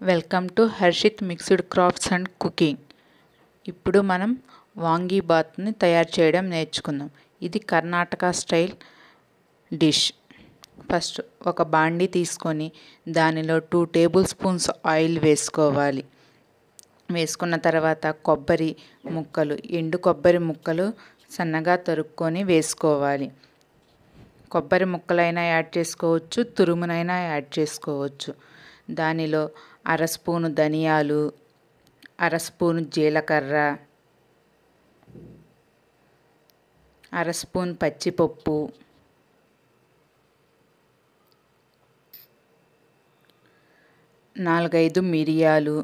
welcome to Harshit mixed crafts and cooking ఇప్పుడు మనం వాంగీబాత్ని తయారు చేయడం నేర్చుకుందాం ఇది కర్ణాటక స్టైల్ డిష్ ఫస్ట్ ఒక బాండి తీసుకొని దానిలో టూ టేబుల్ స్పూన్స్ ఆయిల్ వేసుకోవాలి వేసుకున్న తర్వాత కొబ్బరి ముక్కలు ఎండు కొబ్బరి ముక్కలు సన్నగా తరుక్కొని వేసుకోవాలి కొబ్బరి ముక్కలైనా యాడ్ చేసుకోవచ్చు తురుమునైనా యాడ్ చేసుకోవచ్చు దానిలో అర స్పూను ధనియాలు అర స్పూను జీలకర్ర అర స్పూన్ పచ్చిపప్పు నాలుగైదు మిరియాలు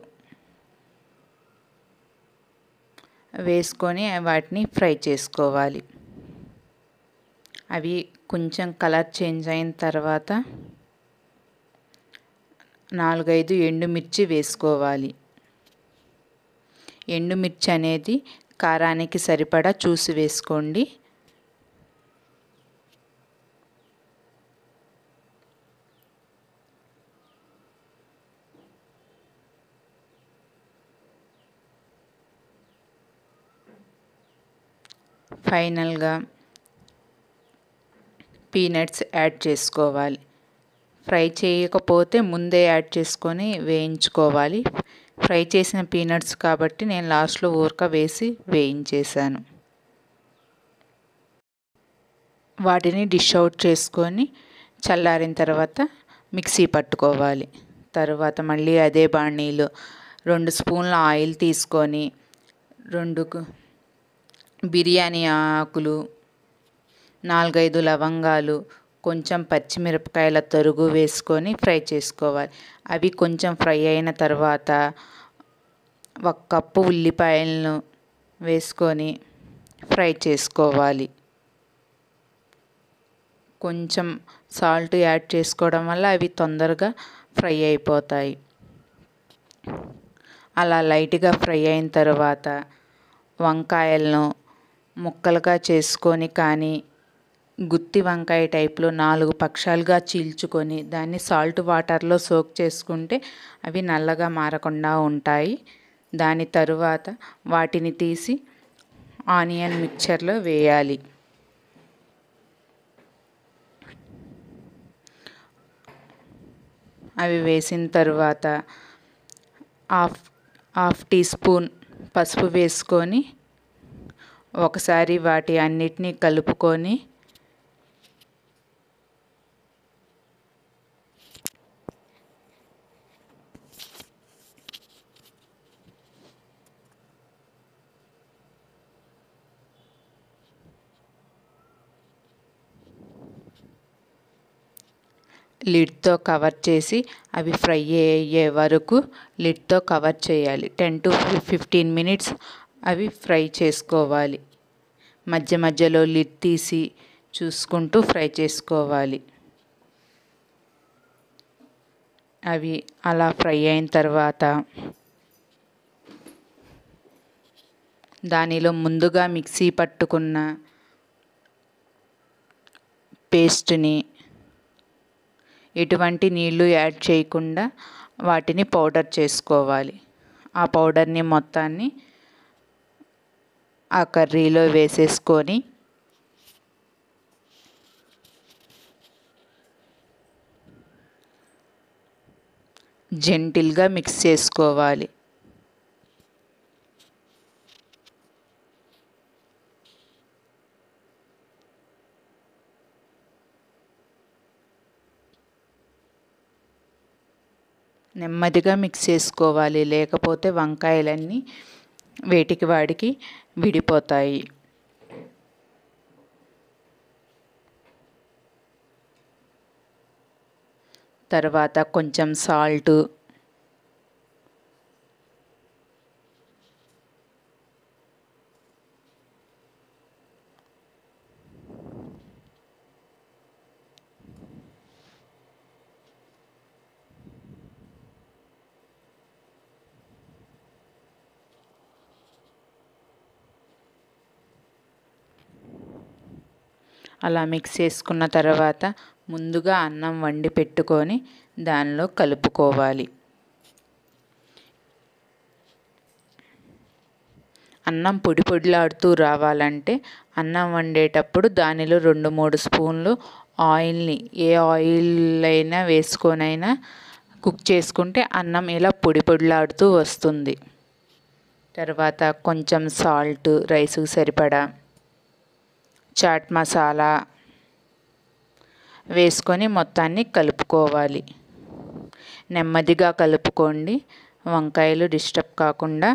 వేసుకొని వాటిని ఫ్రై చేసుకోవాలి అవి కొంచెం కలర్ చేంజ్ అయిన తర్వాత నాలుగైదు ఎండుమిర్చి వేసుకోవాలి ఎండుమిర్చి అనేది కారానికి సరిపడా చూసి వేసుకోండి ఫైనల్గా పీనట్స్ యాడ్ చేసుకోవాలి ఫ్రై చేయకపోతే ముందే యాడ్ చేసుకొని వేయించుకోవాలి ఫ్రై చేసిన పీనట్స్ కాబట్టి నేను లాస్ట్లో ఊరక వేసి వేయించేసాను వాటిని డిష్ అవుట్ చేసుకొని చల్లారిన తర్వాత మిక్సీ పట్టుకోవాలి తర్వాత మళ్ళీ అదే బాణీలో రెండు స్పూన్ల ఆయిల్ తీసుకొని రెండు బిర్యానీ ఆకులు నాలుగైదు లవంగాలు కొంచెం పచ్చిమిరపకాయల తరుగు వేసుకొని ఫ్రై చేసుకోవాలి అవి కొంచెం ఫ్రై అయిన తర్వాత ఒక కప్పు ఉల్లిపాయలను వేసుకొని ఫ్రై చేసుకోవాలి కొంచెం సాల్ట్ యాడ్ చేసుకోవడం వల్ల అవి తొందరగా ఫ్రై అయిపోతాయి అలా లైట్గా ఫ్రై అయిన తర్వాత వంకాయలను ముక్కలుగా చేసుకొని కానీ గుత్తి వంకాయ టైప్లో నాలుగు పక్షాలుగా చీల్చుకొని దాన్ని సాల్ట్ వాటర్లో సోక్ చేసుకుంటే అవి నల్లగా మారకుండా ఉంటాయి దాని తరువాత వాటిని తీసి ఆనియన్ మిక్చర్లో వేయాలి అవి వేసిన తర్వాత హాఫ్ హాఫ్ టీ స్పూన్ పసుపు వేసుకొని ఒకసారి వాటి అన్నిటినీ కలుపుకొని లిడ్తో కవర్ చేసి అవి ఫ్రై అయ్యే వరకు లిడ్తో కవర్ చేయాలి టెన్ టు ఫిఫ్టీన్ మినిట్స్ అవి ఫ్రై చేసుకోవాలి మధ్య మధ్యలో లిడ్ తీసి చూసుకుంటూ ఫ్రై చేసుకోవాలి అవి అలా ఫ్రై అయిన తర్వాత దానిలో ముందుగా మిక్సీ పట్టుకున్న పేస్ట్ని ఎటువంటి నీళ్లు యాడ్ చేయకుండా వాటిని పౌడర్ చేసుకోవాలి ఆ పౌడర్ని మొత్తాన్ని ఆ కర్రీలో వేసేసుకొని జెంటిల్గా మిక్స్ చేసుకోవాలి నెమ్మదిగా మిక్స్ చేసుకోవాలి లేకపోతే వంకాయలన్నీ వేటికి వాడికి విడిపోతాయి తర్వాత కొంచెం సాల్ట్ అలా మిక్స్ చేసుకున్న తర్వాత ముందుగా అన్నం వండి పెట్టుకొని దానిలో కలుపుకోవాలి అన్నం పొడి పొడిలాడుతూ రావాలంటే అన్నం వండేటప్పుడు దానిలో రెండు మూడు స్పూన్లు ఆయిల్ని ఏ ఆయిల్ అయినా వేసుకొనైనా కుక్ చేసుకుంటే అన్నం ఇలా పొడి పొడిలాడుతూ వస్తుంది తర్వాత కొంచెం సాల్ట్ రైస్కి సరిపడా చాట్ మసాలా వేసుకొని మొత్తాన్ని కలుపుకోవాలి నెమ్మదిగా కలుపుకోండి వంకాయలు డిస్టర్బ్ కాకుండా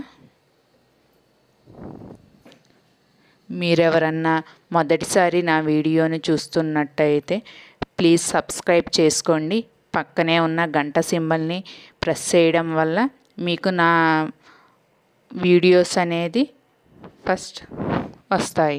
మీరెవరన్నా మొదటిసారి నా వీడియోని చూస్తున్నట్టయితే ప్లీజ్ సబ్స్క్రైబ్ చేసుకోండి పక్కనే ఉన్న గంట సింబల్ని ప్రెస్ చేయడం వల్ల మీకు నా వీడియోస్ అనేది ఫస్ట్ వస్తాయి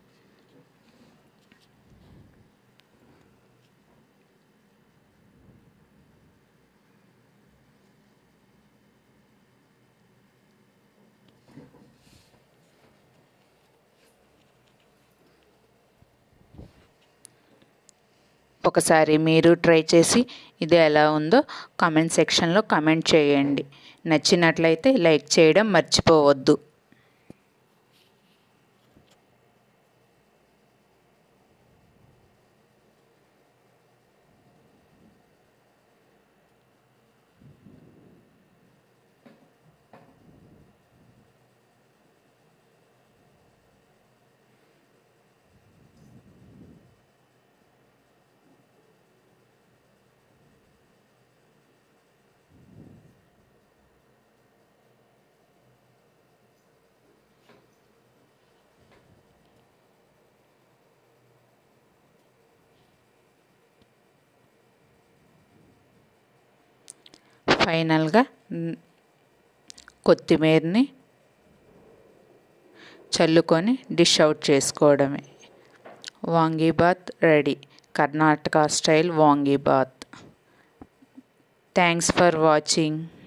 ఒకసారి మీరు ట్రై చేసి ఇది ఎలా ఉందో కామెంట్ సెక్షన్లో కామెంట్ చేయండి నచ్చినట్లయితే లైక్ చేయడం మర్చిపోవద్దు ఫైనల్గా కొత్తిమీరని చల్లుకొని డిష్ అవుట్ చేసుకోవడమే vangibath ready Karnataka style vangibath thanks for watching